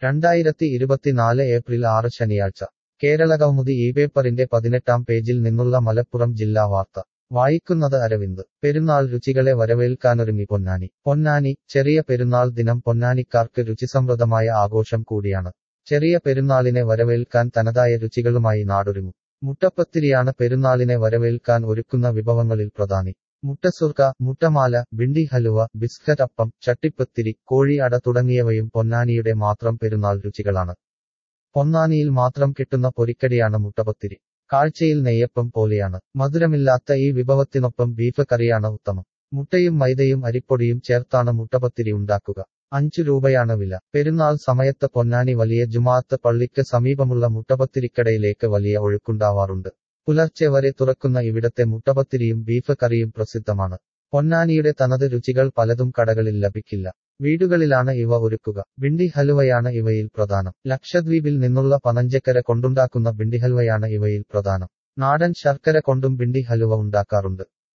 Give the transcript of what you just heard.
രണ്ടായിരത്തി ഇരുപത്തിനാല് ഏപ്രിൽ ആറ് ശനിയാഴ്ച കേരളകൗമുദി ഈ പേപ്പറിന്റെ പതിനെട്ടാം പേജിൽ നിന്നുള്ള മലപ്പുറം ജില്ലാ വാർത്ത വായിക്കുന്നത് അരവിന്ദ് പെരുന്നാൾ രുചികളെ വരവേൽക്കാനൊരുങ്ങി പൊന്നാനി പൊന്നാനി ചെറിയ പെരുന്നാൾ ദിനം പൊന്നാനിക്കാർക്ക് രുചിസമൃദ്ധമായ ആഘോഷം കൂടിയാണ് ചെറിയ പെരുന്നാളിനെ വരവേൽക്കാൻ തനതായ രുചികളുമായി നാടൊരുങ്ങും മുട്ടപ്പത്തിരിയാണ് പെരുന്നാളിനെ വരവേൽക്കാൻ ഒരുക്കുന്ന വിഭവങ്ങളിൽ പ്രധാനി മുട്ടസുർക്ക മുട്ടമാല ബിണ്ടി ഹലുവ ബിസ്ക്കറ്റ് അപ്പം ചട്ടിപ്പത്തിരി കോഴി അട തുടങ്ങിയവയും പൊന്നാനിയുടെ മാത്രം പെരുന്നാൾ രുചികളാണ് പൊന്നാനിയിൽ മാത്രം കിട്ടുന്ന പൊരിക്കടിയാണ് മുട്ടപ്പത്തിരി കാഴ്ചയിൽ നെയ്യപ്പം പോലെയാണ് മധുരമില്ലാത്ത ഈ വിഭവത്തിനൊപ്പം ബീഫ് കറിയാണ് ഉത്തമം മുട്ടയും മൈദയും അരിപ്പൊടിയും ചേർത്താണ് മുട്ടപ്പത്തിരി ഉണ്ടാക്കുക അഞ്ചു രൂപയാണ് വില പെരുന്നാൾ സമയത്ത് പൊന്നാനി വലിയ ജുമാഅത്ത് പള്ളിക്ക് സമീപമുള്ള മുട്ടപ്പത്തിരിക്കടയിലേക്ക് വലിയ ഒഴുക്കുണ്ടാവാറുണ്ട് പുലർച്ചെ വരെ തുറക്കുന്ന ഇവിടത്തെ മുട്ടപ്പത്തിരിയും ബീഫ് കറിയും പ്രസിദ്ധമാണ് പൊന്നാനിയുടെ തനത് രുചികൾ പലതും കടകളിൽ ലഭിക്കില്ല വീടുകളിലാണ് ഇവ ഒരുക്കുക ബിണ്ടി ഹലുവയാണ് ഇവയിൽ പ്രധാനം ലക്ഷദ്വീപിൽ നിന്നുള്ള പനഞ്ചക്കര കൊണ്ടുണ്ടാക്കുന്ന ബിണ്ടി ഹൽവയാണ് ഇവയിൽ പ്രധാനം നാടൻ ശർക്കര കൊണ്ടും ബിണ്ടി ഹലുവ ഉണ്ടാക്കാറുണ്ട്